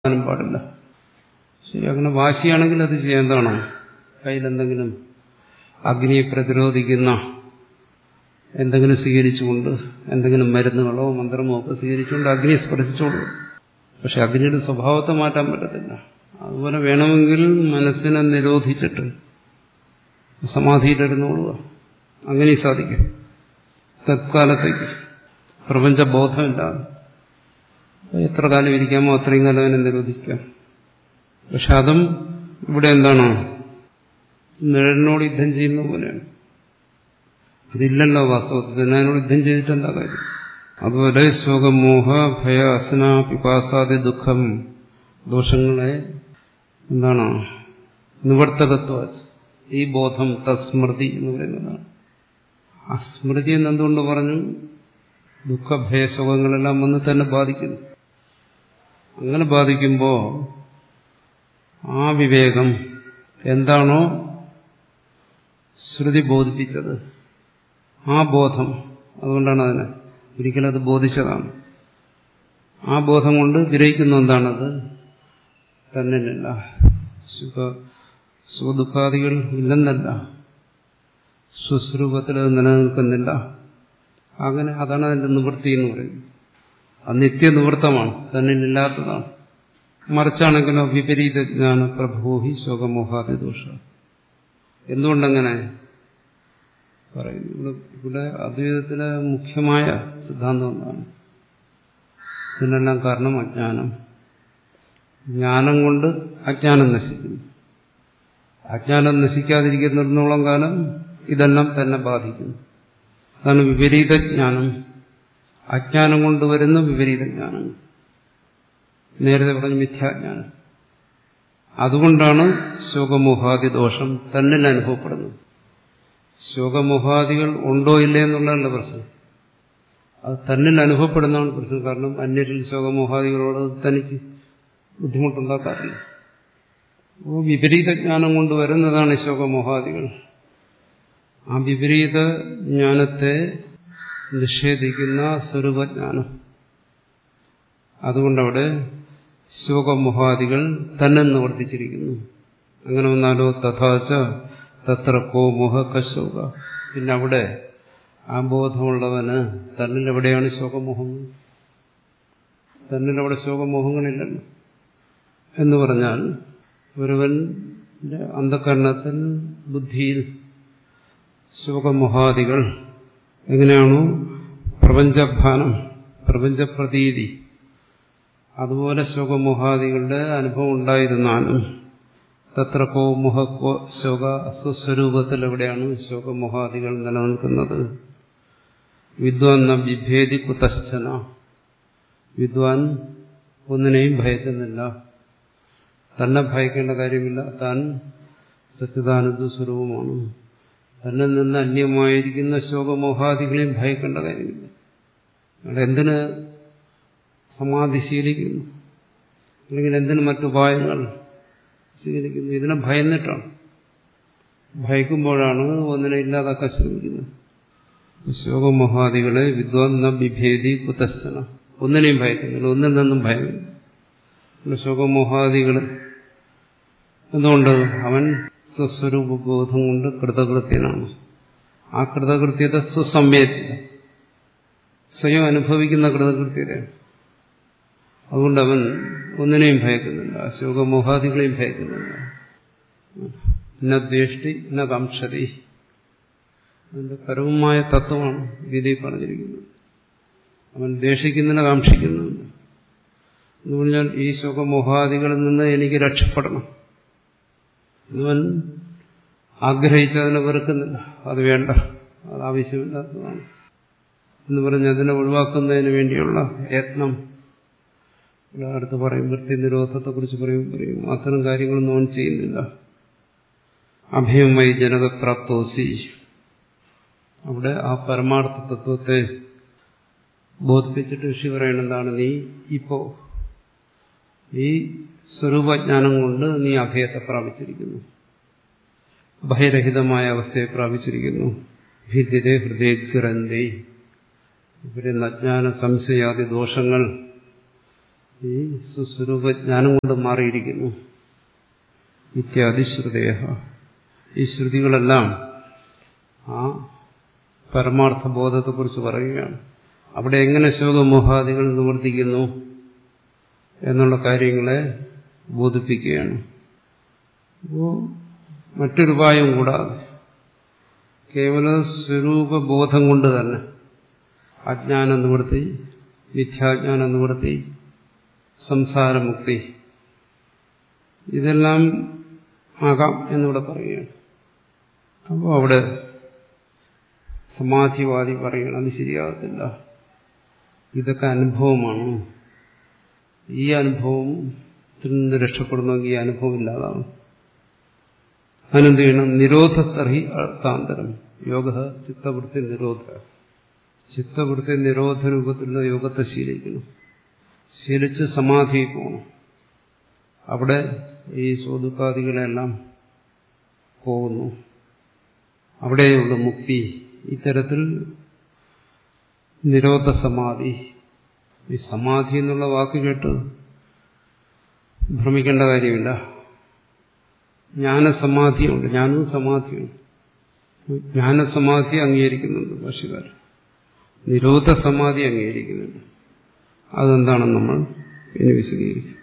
ചെയ്യാനും പാടില്ല ശരി അങ്ങനെ വാശിയാണെങ്കിൽ അത് ചെയ്യാൻ എന്താണോ കയ്യിലെന്തെങ്കിലും അഗ്നിയെ പ്രതിരോധിക്കുന്ന എന്തെങ്കിലും സ്വീകരിച്ചുകൊണ്ട് എന്തെങ്കിലും മരുന്നുകളോ മന്ത്രമോ ഒക്കെ സ്വീകരിച്ചുകൊണ്ട് അഗ്നിയെ സ്പർശിച്ചോളൂ പക്ഷെ അഗ്നിയുടെ സ്വഭാവത്തെ മാറ്റാൻ പറ്റത്തില്ല അതുപോലെ വേണമെങ്കിൽ മനസ്സിനെ നിരോധിച്ചിട്ട് സമാധിയിലിരുന്നോളുക അങ്ങനെ സാധിക്കും തത്കാലത്തേക്ക് പ്രപഞ്ചബോധമില്ലാതെ എത്ര കാലം ഇരിക്കാമോ അത്രയും കാലം അതിനെ നിരോധിക്കാം പക്ഷെ അതും ഇവിടെ എന്താണ് നിഴലിനോട് യുദ്ധം ചെയ്യുന്ന പോലെയാണ് അതില്ലല്ലോ വാസ്തവത്തിൽ അതിനോട് യുദ്ധം ചെയ്തിട്ട് എന്താ കാര്യം അതുപോലെ ശോകമോഹ ഭയ അസന പിപാസാദി ദുഃഖം ദോഷങ്ങളെ എന്താണ് നിവർത്തകത്വ ഈ ബോധം തസ്മൃതി എന്ന് പറയുന്നതാണ് ആ സ്മൃതി എന്നെന്തുകൊണ്ട് പറഞ്ഞു ദുഃഖഭയസുഖങ്ങളെല്ലാം വന്ന് തന്നെ ബാധിക്കുന്നു അങ്ങനെ ബാധിക്കുമ്പോൾ ആ വിവേകം എന്താണോ ശ്രുതി ബോധിപ്പിച്ചത് ആ ബോധം അതുകൊണ്ടാണ് അതിനെ ഒരിക്കലും അത് ബോധിച്ചതാണ് ആ ബോധം കൊണ്ട് ഗ്രഹിക്കുന്ന എന്താണത് തന്നിലല്ല സുഖ സുഖദുഃഖാദികൾ ഇല്ലെന്നല്ല സ്വസ്വരൂപത്തിൽ അത് നിലനിൽക്കുന്നില്ല അങ്ങനെ അതാണ് അതിന്റെ നിവൃത്തി എന്ന് പറയുന്നത് അത് നിത്യനിവൃത്തമാണ് തന്നിലില്ലാത്തതാണ് മറിച്ചാണെങ്കിലോ വിപരീത ജ്ഞാന പ്രഭോഹി ശോകമോഹാദി ദോഷ എന്തുകൊണ്ടങ്ങനെ പറയുന്നു ഇവിടെ ഇവിടെ അദ്വൈതത്തിലെ മുഖ്യമായ സിദ്ധാന്തം എന്താണ് ഇതിനെല്ലാം കാരണം അജ്ഞാനം ജ്ഞാനം കൊണ്ട് അജ്ഞാനം നശിക്കുന്നു അജ്ഞാനം നശിക്കാതിരിക്കുന്നിടത്തോളം കാലം ഇതെല്ലാം തന്നെ ബാധിക്കുന്നു അതാണ് വിപരീത ജ്ഞാനം അജ്ഞാനം കൊണ്ട് വരുന്ന വിപരീത ജ്ഞാനം നേരത്തെ പറഞ്ഞ മിഥ്യാജ്ഞാനം അതുകൊണ്ടാണ് ശോകമോഹാദി ദോഷം തന്നിൽ അനുഭവപ്പെടുന്നത് ശോകമോഹാദികൾ ഉണ്ടോ ഇല്ലേ എന്നുള്ളതല്ല പ്രശ്നം അത് തന്നിൽ അനുഭവപ്പെടുന്നതാണ് പ്രശ്നം കാരണം അന്യരിൽ ശോകമോഹാദികളോട് തനിക്ക് ബുദ്ധിമുട്ടുണ്ടാക്കാറില്ല അപ്പോൾ വിപരീത ജ്ഞാനം കൊണ്ട് വരുന്നതാണ് ശോകമോഹാദികൾ ആ വിപരീത ജ്ഞാനത്തെ നിഷേധിക്കുന്ന സ്വരൂപജ്ഞാനം അതുകൊണ്ടവിടെ ശോകമോഹാദികൾ തന്നെ നിവർത്തിച്ചിരിക്കുന്നു അങ്ങനെ വന്നാലോ തഥാച്ച തത്ര കോ മോഹ കശോക പിന്നെ അവിടെ ആ ബോധമുള്ളവന് തന്നിൽ എവിടെയാണ് ശോകമോഹങ്ങൾ തന്നിലവിടെ ശോകമോഹങ്ങളില്ലല്ലോ എന്ന് പറഞ്ഞാൽ ഒരുവന്റെ അന്ധകരണത്തിൽ ബുദ്ധിയിൽ ശോകമോഹാദികൾ എങ്ങനെയാണോ പ്രപഞ്ചഭാനം പ്രപഞ്ചപ്രതീതി അതുപോലെ ശോകമോഹാദികളുടെ അനുഭവം ഉണ്ടായിരുന്നാലും തത്ര കോ മുഹ കോ ശോക സ്വസ്വരൂപത്തിൽ എവിടെയാണ് ശോകമോഹാദികൾ നിലനിൽക്കുന്നത് വിദ്വാൻ ന വിഭേദി കുതശ്ചന വിദ്വാൻ ഒന്നിനെയും ഭയക്കുന്നില്ല തന്നെ ഭയക്കേണ്ട കാര്യമില്ല താൻ സച്ചിദാനന്ദ സ്വരൂപമാണ് തന്നിൽ നിന്ന് അന്യമായിരിക്കുന്ന ശോകമോഹാദികളെയും ഭയക്കേണ്ട കാര്യമില്ല എന്തിന് സമാധി ശീലിക്കുന്നു അല്ലെങ്കിൽ എന്തിന് മറ്റുപായങ്ങൾ സ്വീകരിക്കുന്നു ഇതിനെ ഭയന്നിട്ടാണ് ഭയക്കുമ്പോഴാണ് ഒന്നിനെ ഇല്ലാതാക്കാൻ ശ്രമിക്കുന്നത് ശോകമോഹാദികളെ വിദ്വാൻ ന വിഭേദി കുതസ്ഥന ഒന്നിനെയും ഭയക്കുന്നില്ല ഒന്നിൽ നിന്നും ഭയമില്ല ശോകമോഹാദികൾ എന്തുകൊണ്ട് അവൻ സ്വസ്വരൂപ ബോധം കൊണ്ട് കൃതകൃത്യനാണ് ആ കൃതകൃത്യത സ്വസംവേദ്യത സ്വയം അനുഭവിക്കുന്ന കൃതകൃത്യതയാണ് അതുകൊണ്ട് അവൻ ഒന്നിനെയും ഭയക്കുന്നില്ല ശോകമോഹാദികളെയും ഭയക്കുന്നില്ല ന ദ്വേഷ്ടി ന കാംക്ഷതി അതിന്റെ പരമമായ തത്വമാണ് ഗീതയിൽ പറഞ്ഞിരിക്കുന്നത് അവൻ ദ്വേഷിക്കുന്നില്ല കാക്ഷിക്കുന്നുമില്ല എന്ന് പറഞ്ഞാൽ ഈ ശോകമോഹാദികളിൽ നിന്ന് എനിക്ക് രക്ഷപ്പെടണം അവൻ ആഗ്രഹിച്ചതിനെ വെറുക്കുന്നില്ല അത് വേണ്ട അത് ആവശ്യമില്ലാത്തതാണ് എന്ന് പറഞ്ഞ് അതിനെ ഒഴിവാക്കുന്നതിന് വേണ്ടിയുള്ള യത്നം അടുത്ത് പറയും വൃത്തി നിരോധത്തെക്കുറിച്ച് പറയും പറയും അത്തരം കാര്യങ്ങളൊന്നും അവൻ ചെയ്യുന്നില്ല അഭയമായി ജനകപ്രാപ്തോസി അവിടെ ആ പരമാർത്ഥ തത്വത്തെ ബോധിപ്പിച്ചിട്ട് ഋഷി പറയുന്നതാണ് നീ ഇപ്പോ ഈ സ്വരൂപജ്ഞാനം കൊണ്ട് നീ അഭയത്തെ പ്രാപിച്ചിരിക്കുന്നു ഭയരഹിതമായ അവസ്ഥയെ പ്രാപിച്ചിരിക്കുന്നു ഭിദ്യതേ ഹൃദയഗ്രന്ഥി ഇവരുന്ന അജ്ഞാന സംശയാദി ദോഷങ്ങൾ ഈ സുസ്വരൂപജ്ഞാനം കൊണ്ട് മാറിയിരിക്കുന്നു ഇത്യാദി ശ്രുതേഹ ഈ ശ്രുതികളെല്ലാം ആ പരമാർത്ഥ ബോധത്തെക്കുറിച്ച് പറയുകയാണ് അവിടെ എങ്ങനെ ശോകമോഹാദികൾ നിവർത്തിക്കുന്നു എന്നുള്ള കാര്യങ്ങളെ ബോധിപ്പിക്കുകയാണ് അപ്പോൾ മറ്റൊരുപായം കൂടാതെ കേവല സ്വരൂപബോധം കൊണ്ട് തന്നെ അജ്ഞാന നിവൃത്തി മിഥ്യാജ്ഞാന നിവൃത്തി സംസാരമുക്തി ഇതെല്ലാം ആകാം എന്നിവിടെ പറയുകയാണ് അപ്പോൾ അവിടെ സമാധിവാദി പറയണം അത് ശരിയാകത്തില്ല ഇതൊക്കെ അനുഭവമാണ് ഈ അനുഭവത്തിൽ നിന്ന് രക്ഷപ്പെടണമെങ്കിൽ ഈ അനുഭവം ഇല്ലാതാണ് അതിനെന്ത് ചെയ്യണം നിരോധത്തർഹി അർത്ഥാന്തരം യോഗ ചിത്തവൃത്തി നിരോധ ചിത്തവൃത്തി നിരോധ രൂപത്തിലുള്ള യോഗത്തെ ശീലിക്കണം ശീലിച്ച് സമാധി പോകണം അവിടെ ഈ സ്വതുക്കാദികളെല്ലാം പോകുന്നു അവിടെയുള്ള മുക്തി ഇത്തരത്തിൽ നിരോധ സമാധി ഈ സമാധി എന്നുള്ള വാക്ക് കേട്ട് ഭ്രമിക്കേണ്ട കാര്യമില്ല ജ്ഞാനസമാധിയുണ്ട് ജ്ഞാനവും സമാധിയുണ്ട് ജ്ഞാനസമാധി അംഗീകരിക്കുന്നുണ്ട് ഭാഷകാർ നിരോധ സമാധി അംഗീകരിക്കുന്നുണ്ട് അതെന്താണെന്ന് നമ്മൾ ഇനി വിശദീകരിക്കും